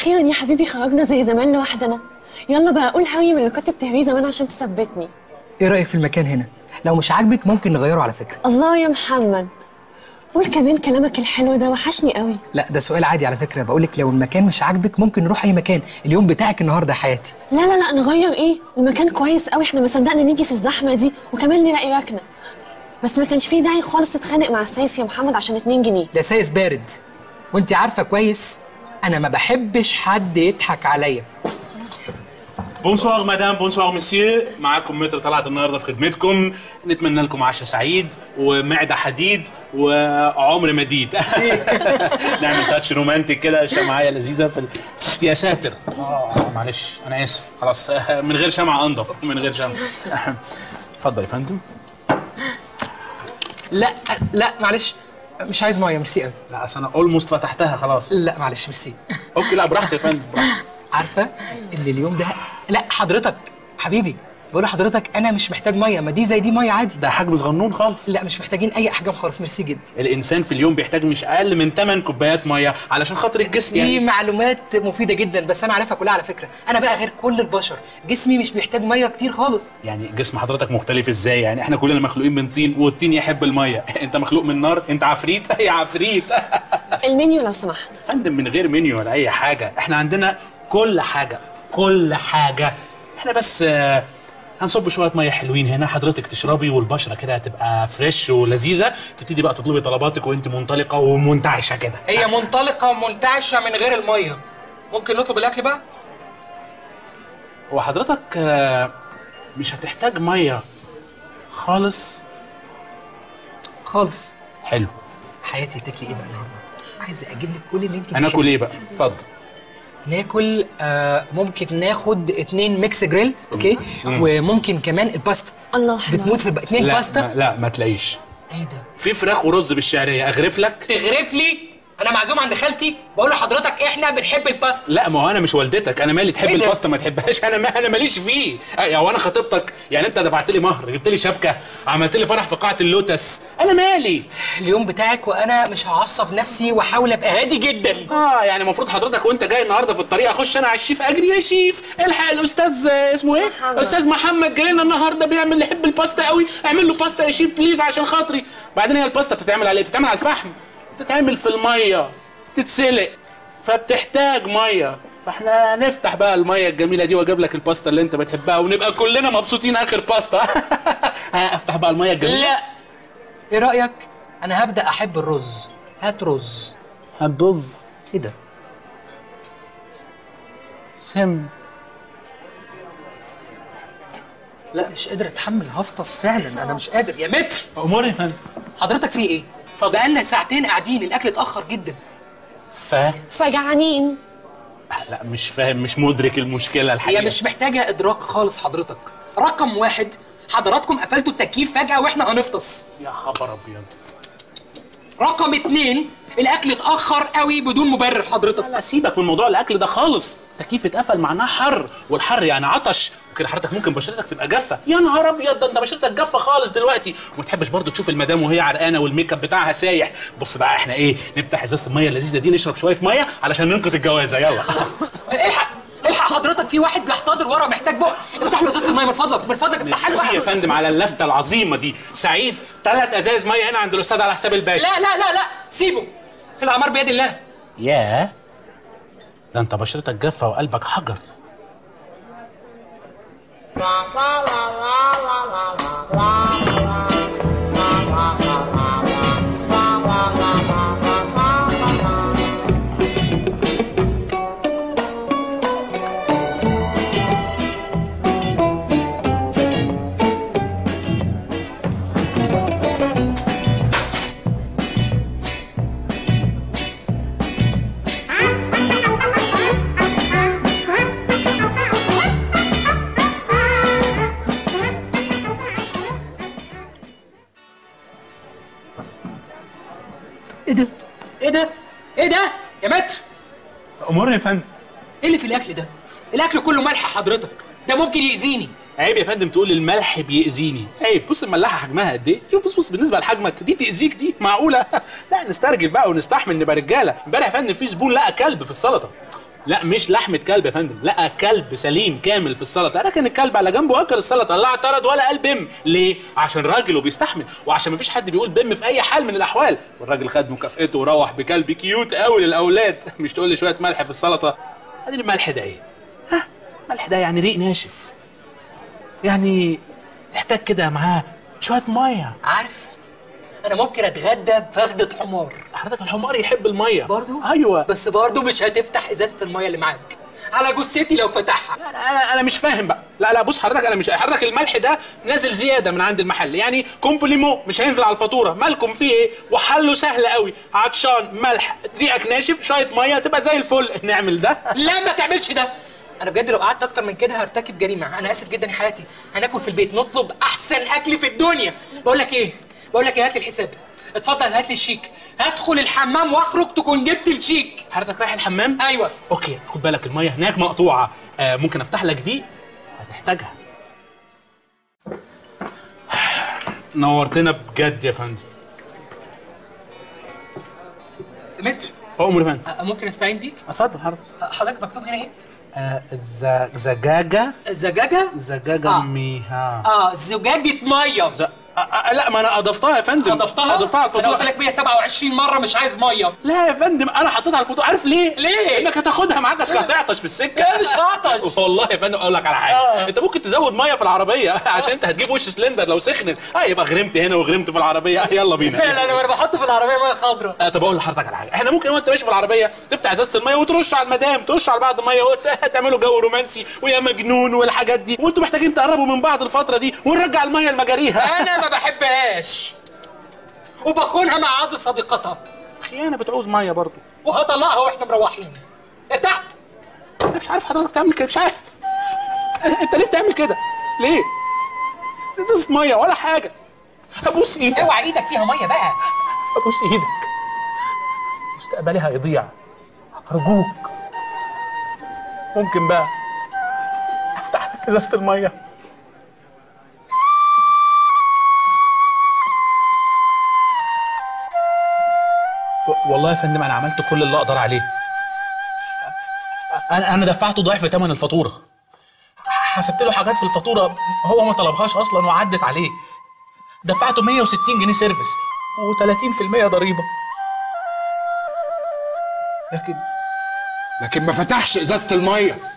اخيرا يا حبيبي خرجنا زي زمان لوحدنا يلا بقى قول هوي من اللي كنت بتهويه زمان عشان تثبتني ايه رايك في المكان هنا لو مش عاجبك ممكن نغيره على فكره الله يا محمد قول كمان كلامك الحلو ده وحشني قوي لا ده سؤال عادي على فكره بقولك لو المكان مش عاجبك ممكن نروح اي مكان اليوم بتاعك النهارده يا حياتي لا لا لا نغير ايه المكان كويس قوي احنا ما صدقنا نيجي في الزحمه دي وكمان نلاقي ركنه بس ما كانش فيه داعي خالص تتخانق مع السايس يا محمد عشان 2 جنيه ده سايس بارد وانت عارفه كويس انا ما بحبش حد يضحك عليا خلاص بونسوار مدام بونسوار مسيو معاكم متر طلعت النهارده في خدمتكم نتمنى لكم عشاء سعيد ومعده حديد وعمر مديد نعمل تاتش رومانتك كده شمعيه لذيذه في ال... يا ساتر اه معلش انا اسف خلاص من غير شمعة انضف من غير شمعة اتفضل يا فندم لا لا معلش مش عايز ميه ميرسي قوي لا اصل انا اولموست فتحتها خلاص لا معلش ميرسي اوكي لا براحتك يا فندم براحتك. عارفه ان اليوم ده لا حضرتك حبيبي بقول لحضرتك انا مش محتاج ميه ما دي زي دي ميه عادي ده حجم صغنون خالص لا مش محتاجين اي احجام خالص ميرسي جدا الانسان في اليوم بيحتاج مش اقل من 8 كوبايات ميه علشان خاطر الجسم دي يعني معلومات مفيده جدا بس انا عارفها كلها على فكره انا بقى غير كل البشر جسمي مش بيحتاج ميه كتير خالص يعني جسم حضرتك مختلف ازاي يعني احنا كلنا مخلوقين من طين والطين يحب الميه انت مخلوق من نار انت عفريت يا عفريت المنيو لو سمحت فندم من غير منيو ولا اي حاجه احنا عندنا كل حاجه كل حاجه احنا بس آه، هنصب شويه ميه حلوين هنا حضرتك تشربي والبشره كده هتبقى فريش ولذيذه تبتدي بقى تطلبي طلباتك وانت منطلقه ومنتعشه كده هي منطلقه ومنتعشه من غير الميه ممكن نطلب الاكل بقى هو حضرتك آه، مش هتحتاج ميه خالص خالص حلو حياتي تاكلي ايه بقى النهارده عايز اجيب لك كل اللي انت هناكل ايه بقى اتفضل ناكل آه ممكن ناخد اتنين ميكس جريل اوكي وممكن كمان الباستا الله حلو بتموت في الب... اتنين لا باستا ما لا ما تلاقيش ايه ده في فراخ ورز بالشعريه اغرف لك تغرف لي انا معزوم عند خالتي بقول لحضرتك احنا بنحب الباستا لا ما هو انا مش والدتك انا مالي تحب إيه ده؟ الباستا ما تحبهاش انا ما انا ماليش فيه يا وانا خطيبتك يعني انت دفعت لي مهر جبت لي شبكه عملت لي فرح في قاعه اللوتس انا مالي اليوم بتاعك وانا مش هعصب نفسي واحاول ابقى هادي جدا اه يعني المفروض حضرتك وانت جاي النهارده في الطريق اخش انا على الشيف اجري يا شيف الحق الاستاذ آه، اسمه ايه محمد. استاذ محمد جاي لنا النهارده بيعمل يحب الباستا قوي اعمل له باستا يا شيف بليز عشان خاطري بعدين هي الباستا بتتعمل على ايه بتتعمل على الفحم بتتعمل في الميه تتسلق فبتحتاج ميه فاحنا نفتح بقى الميه الجميله دي واجيب لك الباستا اللي انت بتحبها ونبقى كلنا مبسوطين اخر باستا ها، افتح بقى الميه الجميله لا ايه رايك انا هبدا احب الرز هات رز هتبظ كده سم لا مش قادر اتحمل هفطس فعلا انا مش قادر يا متر اموري يا فندم حضرتك في ايه اتفضل. بقالنا ساعتين قاعدين الاكل اتاخر جدا ف فجعانين لا مش فاهم مش مدرك المشكله الحقيقه هي مش محتاجه ادراك خالص حضرتك رقم واحد حضراتكم قفلتوا التكييف فجاه واحنا هنفطس يا خبر ابيض رقم اتنين الاكل اتاخر قوي بدون مبرر حضرتك لا سيبك من موضوع الاكل ده خالص تكييف اتقفل معناه حر والحر يعني عطش ممكن حضرتك ممكن بشرتك تبقى جافه يا نهار ابيض ده انت بشرتك جافه خالص دلوقتي وما تحبش برضه تشوف المدام وهي عرقانه والميك اب بتاعها سايح بص بقى احنا ايه نفتح ازازه الميه اللذيذه دي نشرب شويه ميه علشان ننقذ الجوازه يلا الحق الحق حضرتك في واحد بيحتضر ورا محتاج بق افتح له ازازه الميه من فضلك من فضلك افتحها له ميرسي يا فندم على اللفته العظيمه دي سعيد ثلاث ازاز ميه هنا عند الاستاذ على حساب الباشا لا لا لا لا سيبه العمار بيد الله ياه ده انت بشرتك جافه وقلبك حجر ايه ده ايه ده ايه ده يا متر امورني يا فندم ايه اللي في الاكل ده الاكل كله ملح حضرتك ده ممكن يأذيني عيب يا فندم تقول الملح بيأذيني عيب بص الملاحه حجمها قد ايه شوف بص بص بالنسبه لحجمك دي تأذيك دي معقوله لا نسترجل بقى ونستحمل نبقى رجاله امبارح يا فندم في زبون لقى كلب في السلطه لا مش لحمه كلب يا فندم لا كلب سليم كامل في السلطه لكن الكلب على جنبه اكل السلطه لا اعترض ولا قال بم ليه عشان راجل وبيستحمل وعشان مفيش حد بيقول بم في اي حال من الاحوال والراجل خد مكافئته وروح بكلب كيوت قوي للاولاد مش تقول لي شويه ملح في السلطه ادي الملح ده ايه ها ملح ده يعني ريق ناشف يعني تحتاج كده معاه شويه ميه عارف انا ممكن اتغدى بفخده حمار حضرتك الحمار يحب الميه برضو ايوه بس برضو مش هتفتح ازازه الميه اللي معاك على جثتي لو فتحها لا لا انا انا مش فاهم بقى لا لا بص حضرتك انا مش حضرتك الملح ده نازل زياده من عند المحل يعني كومبليمو مش هينزل على الفاتوره مالكم فيه ايه وحله سهل قوي عطشان ملح ريقك ناشف شويه ميه تبقى زي الفل نعمل ده لا ما تعملش ده انا بجد لو قعدت اكتر من كده هرتكب جريمه انا اسف جدا يا حياتي هناكل في البيت نطلب احسن اكل في الدنيا بقول لك ايه بقول لك ايه هات لي الحساب اتفضل هات لي الشيك هدخل الحمام واخرج تكون جبت الشيك حضرتك رايح الحمام ايوه اوكي خد بالك الميه هناك مقطوعه آه ممكن افتح لك دي هتحتاجها نورتنا بجد يا فندم متر عمر يا فندم أه، ممكن استعين بيك اتفضل حضرتك أه، حضرتك مكتوب هنا ايه آه ز- زجاجه زجاجه زجاجه آه. ميها اه زجاجه ميه ز... آه آه لا ما انا اضفتها يا فندم اضفتها اضفتها على انا الفاتوره قلت لك 127 مره مش عايز ميه لا يا فندم انا حطيتها على الفاتوره عارف ليه؟ ليه؟ انك هتاخدها معاك بس هتعطش في السكه لا، مش هعطش. والله يا فندم اقول لك على حاجه آه. انت ممكن تزود ميه في العربيه عشان انت هتجيب وش سلندر لو سخنت اه يبقى غرمت هنا وغرمت في العربيه آه يلا بينا لا لا انا بحط في العربيه ميه خضراء آه طب اقول لحضرتك على حاجه احنا ممكن وانت ماشي في العربيه تفتح ازازه الميه وترش على المدام ترش على بعض الميه وتعملوا جو رومانسي ويا مجنون والحاجات دي وانتوا محتاجين تقربوا من بعض الفتره دي ونرجع الميه لمجاريها انا ما بحبهاش وبخونها مع اعز صديقتها خيانه بتعوز ميه برضو وهطلقها واحنا مروحين ارتحت انا مش عارف حضرتك تعمل كده مش عارف انت ليه بتعمل كده ليه ازازه ميه ولا حاجه ابوس ايدك اوعى ايدك فيها ميه بقى ابوس ايدك مستقبلي هيضيع ارجوك ممكن بقى افتح لك ازازه الميه و- والله يا فندم انا عملت كل اللي اقدر عليه انا انا دفعته ضعف ثمن الفاتوره حسبت له حاجات في الفاتوره هو ما طلبهاش اصلا وعدت عليه دفعته 160 جنيه سيرفيس و30% ضريبه لكن لكن ما فتحش ازازه الميه